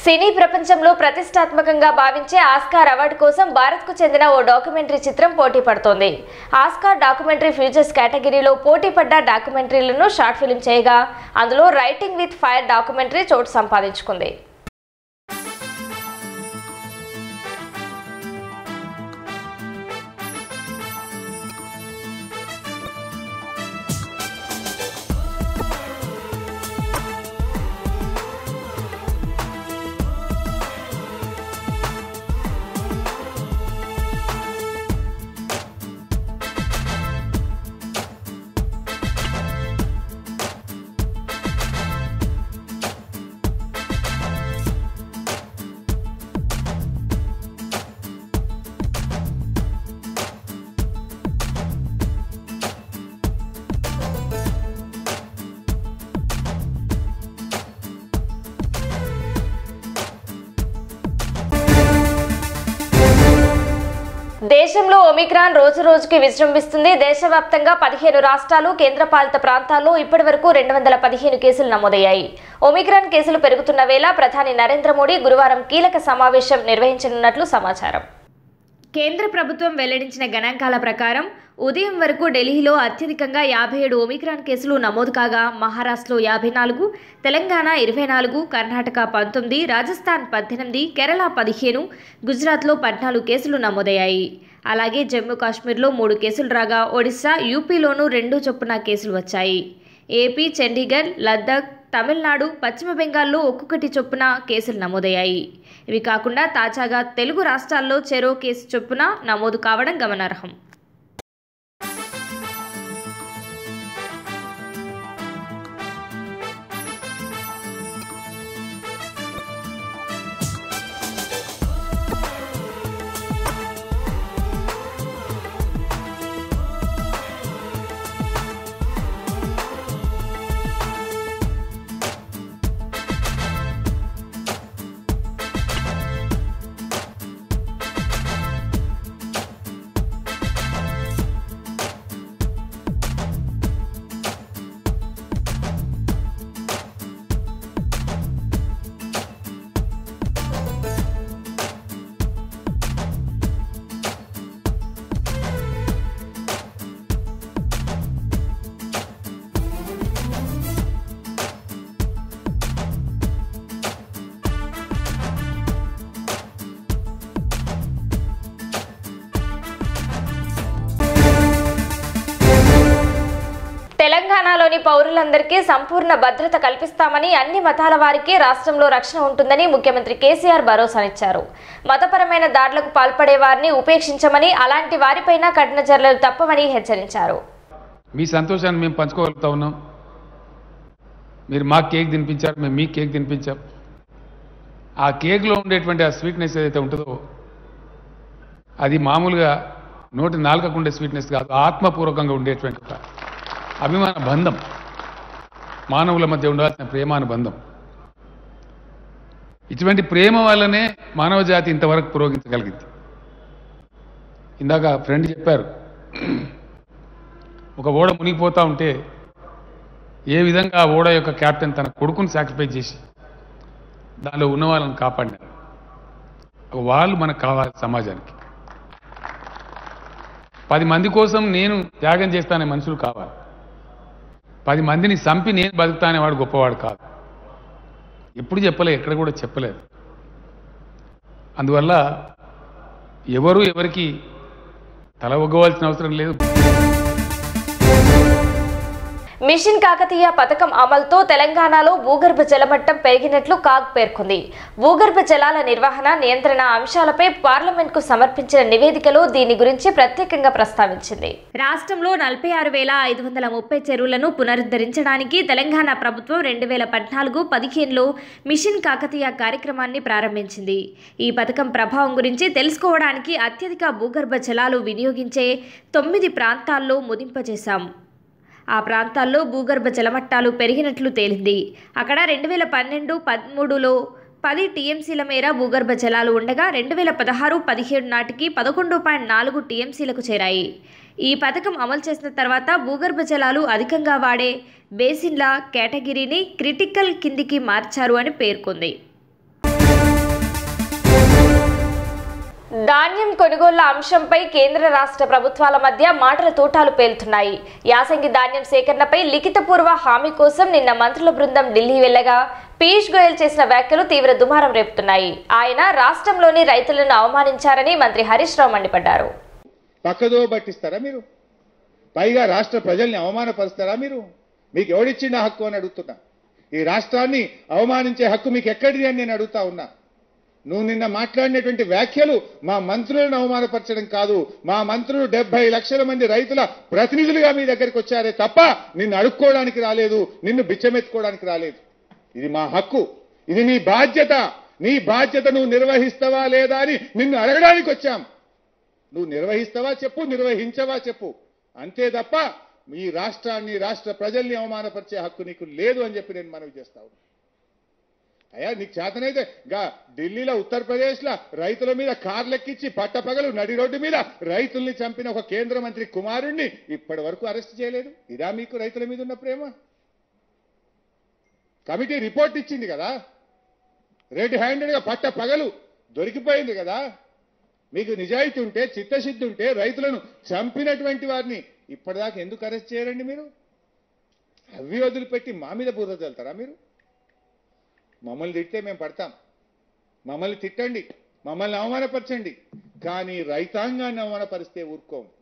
సినీ ప్రపంచంలో ప్రతిష్టాత్మకంగా భావించే ఆస్కార్ అవార్డు కోసం భారత్కు చెందిన ఓ డాక్యుమెంటరీ చిత్రం పోటీ పడుతోంది ఆస్కార్ డాక్యుమెంటరీ ఫ్యూచర్స్ కేటగిరీలో పోటీ పడ్డ డాక్యుమెంటరీలను షార్ట్ ఫిల్మ్ చేయగా అందులో రైటింగ్ విత్ ఫైర్ డాక్యుమెంటరీ చోటు సంపాదించుకుంది దేశంలో ఒమిక్రాన్ రోజు రోజుకి విజృంభిస్తుంది దేశవ్యాప్తంగా పదిహేను రాష్ట్రాలు కేంద్రపాలిత ప్రాంతాల్లో ఇప్పటి వరకు రెండు వందల పదిహేను కేసులు నమోదయ్యాయి ఒమిక్రాన్ కేసులు పెరుగుతున్న వేళ ప్రధాని నరేంద్ర మోడీ గురువారం కీలక సమావేశం నిర్వహించనున్నట్లు సమాచారం కేంద్ర ప్రభుత్వం వెల్లడించిన గణాంకాల ప్రకారం ఉదయం వరకు ఢిల్లీలో అత్యధికంగా యాభై ఏడు ఒమిక్రాన్ కేసులు నమోదు కాగా మహారాష్ట్రలో యాభై నాలుగు తెలంగాణ ఇరవై నాలుగు కర్ణాటక పంతొమ్మిది రాజస్థాన్ పద్దెనిమిది కేరళ పదిహేను గుజరాత్లో పద్నాలుగు కేసులు నమోదయ్యాయి అలాగే జమ్మూ కాశ్మీర్లో మూడు కేసులు రాగా ఒడిశా యూపీలోనూ రెండు చొప్పున కేసులు వచ్చాయి ఏపీ చండీగఢ్ లద్దాఖ్ తమిళనాడు పశ్చిమ బెంగాల్లో ఒక్కొక్కటి చొప్పున కేసులు నమోదయ్యాయి ఇవి కాకుండా తాజాగా తెలుగు రాష్ట్రాల్లో చెరో కేసు చొప్పున నమోదు కావడం గమనార్హం తెలంగాణలోని పౌరులందరికీ సంపూర్ణ భద్రత కల్పిస్తామని అన్ని మతాల వారికి రాష్ట్రంలో రక్షణ ఉంటుందని ముఖ్యమంత్రి కేసీఆర్ భరోసానిచ్చారు మతపరమైన దాడులకు పాల్పడే వారిని ఉపేక్షించమని అలాంటి వారిపైన కఠిన చర్యలు తప్పవని హెచ్చరించారు మీ సంతోషాన్ని మేము పంచుకోగలుగుతా ఉన్నాం మీరు మా కేక్ తినిపించారు మేము మీ కేక్ తినిపించాం ఆ కేక్లో ఉండేటువంటి ఆ స్వీట్నెస్ ఏదైతే ఉంటుందో అది మామూలుగా నోటి నాలుకకు ఉండే స్వీట్నెస్ కాదు ఆత్మపూర్వకంగా ఉండేటువంటి ఒక అభిమాన బంధం మానవుల మధ్య ఉండాల్సిన ప్రేమానుబంధం ఇటువంటి ప్రేమ వల్లనే మానవ జాతి ఇంతవరకు పురోగించగలిగింది ఇందాక ఫ్రెండ్ చెప్పారు ఒక ఓడ మునిగిపోతా ఉంటే ఏ విధంగా ఆ ఓడ యొక్క కెప్టెన్ తన కొడుకుని సాక్రిఫైస్ చేసి దానిలో ఉన్న వాళ్ళని కాపాడినారు వాళ్ళు మనకు కావాలి సమాజానికి పది మంది కోసం నేను త్యాగం చేస్తానే మనుషులు కావాలి పది మందిని చంపి నేను బతుకుతానే వాడు గొప్పవాడు కాదు ఎప్పుడు చెప్పలే ఎక్కడ కూడా చెప్పలేదు అందువల్ల ఎవరు ఎవరికి తల ఒగ్గవలసిన అవసరం లేదు మిషన్ కాకతీయ పథకం అమలుతో తెలంగాణలో భూగర్భ జలమట్టం పెరిగినట్లు కాగ్ పేర్కొంది భూగర్భ జలాల నిర్వహణ నియంత్రణ అంశాలపై పార్లమెంట్ కు సమర్పించిన నివేదికలో దీని గురించి ప్రత్యేకంగా ప్రస్తావించింది రాష్ట్రంలో నలభై ఆరు వేల ఐదు వందల ముప్పై చెరువులను పునరుద్ధరించడానికి తెలంగాణ ప్రభుత్వం రెండు వేల పద్నాలుగు పదిహేనులో మిషన్ కాకతీయ కార్యక్రమాన్ని ప్రారంభించింది ఈ పథకం ప్రభావం గురించి తెలుసుకోవడానికి అత్యధిక భూగర్భ జలాలు వినియోగించే తొమ్మిది ప్రాంతాల్లో ముదింపజేశాం ఆ ప్రాంతాల్లో భూగర్భ జలమట్టాలు పెరిగినట్లు తేలింది అక్కడ రెండు వేల పన్నెండు పదమూడులో పది టీఎంసీల మేర భూగర్భ జలాలు ఉండగా రెండు వేల పదహారు పదిహేడు నాటికి పదకొండు పాయింట్ నాలుగు టీఎంసీలకు చేరాయి ఈ పథకం అమలు చేసిన తర్వాత భూగర్భ జలాలు అధికంగా వాడే బేసిన్ల కేటగిరీని క్రిటికల్ కిందికి మార్చారు అని పేర్కొంది ధాన్యం కొనుగోళ్ల అంశంపై కేంద్ర రాష్ట్ర ప్రభుత్వాల మధ్య మాటల తూటాలు పేలుతున్నాయి యాసంగి ధాన్యం సేకరణపై లిఖితపూర్వ హామీ కోసం నిన్న మంత్రుల బృందం ఢిల్లీ వెళ్లగా పీయూష్ గోయల్ చేసిన వ్యాఖ్యలు తీవ్ర దుమారం రేపుతున్నాయి ఆయన రాష్ట్రంలోని రైతులను అవమానించారని మంత్రి హరీష్ రావు మండిపడ్డారు పక్కదో పట్టిస్తారా మీరు పైగా రాష్ట్ర ప్రజల్ని అవమానపరుస్తారా మీరు మీకు ఎవడిచ్చిండ హక్కు అని అడుగుతున్నా ఈ రాష్ట్రాన్ని అవమానించే హక్కు మీకు ఎక్కడిది అని నేను అడుగుతా ఉన్నా నువ్వు నిన్న మాట్లాడినటువంటి వ్యాఖ్యలు మా మంత్రులను అవమానపరచడం కాదు మా మంత్రులు డెబ్బై లక్షల మంది రైతుల ప్రతినిధులుగా మీ దగ్గరికి వచ్చారే తప్ప నిన్ను అడుక్కోవడానికి రాలేదు నిన్ను బిచ్చమెత్తుకోవడానికి రాలేదు ఇది మా హక్కు ఇది నీ బాధ్యత నీ బాధ్యత నువ్వు నిర్వహిస్తావా లేదా అని నిన్ను అడగడానికి వచ్చాం నువ్వు నిర్వహిస్తావా చెప్పు నిర్వహించవా చెప్పు అంతే తప్ప మీ రాష్ట్రాన్ని రాష్ట్ర ప్రజల్ని అవమానపరిచే హక్కు నీకు లేదు అని చెప్పి నేను మనవి చేస్తావు అయ్యా నీకు చేతనైతే గా ఢిల్లీలో ఉత్తరప్రదేశ్లో రైతుల మీద కార్లెక్కించి పట్టపగలు నడి రోడ్డు మీద రైతుల్ని చంపిన ఒక కేంద్ర మంత్రి కుమారుణ్ణి ఇప్పటి వరకు అరెస్ట్ చేయలేదు ఇదా మీకు రైతుల మీద ఉన్న ప్రేమ కమిటీ రిపోర్ట్ ఇచ్చింది కదా రెడ్ హ్యాండెడ్గా పట్ట పగలు దొరికిపోయింది కదా మీకు నిజాయితీ ఉంటే చిత్తశుద్ధి ఉంటే రైతులను చంపినటువంటి వారిని ఇప్పటిదాకా ఎందుకు అరెస్ట్ చేయరండి మీరు అవి వదిలిపెట్టి మా మీద బుర్ర చల్లుతారా మీరు మమ్మల్ని తిడితే మేము పడతాం మమ్మల్ని తిట్టండి మమ్మల్ని అవమానపరచండి కానీ రైతాంగాన్ని అవమానపరిస్తే ఊరుకోం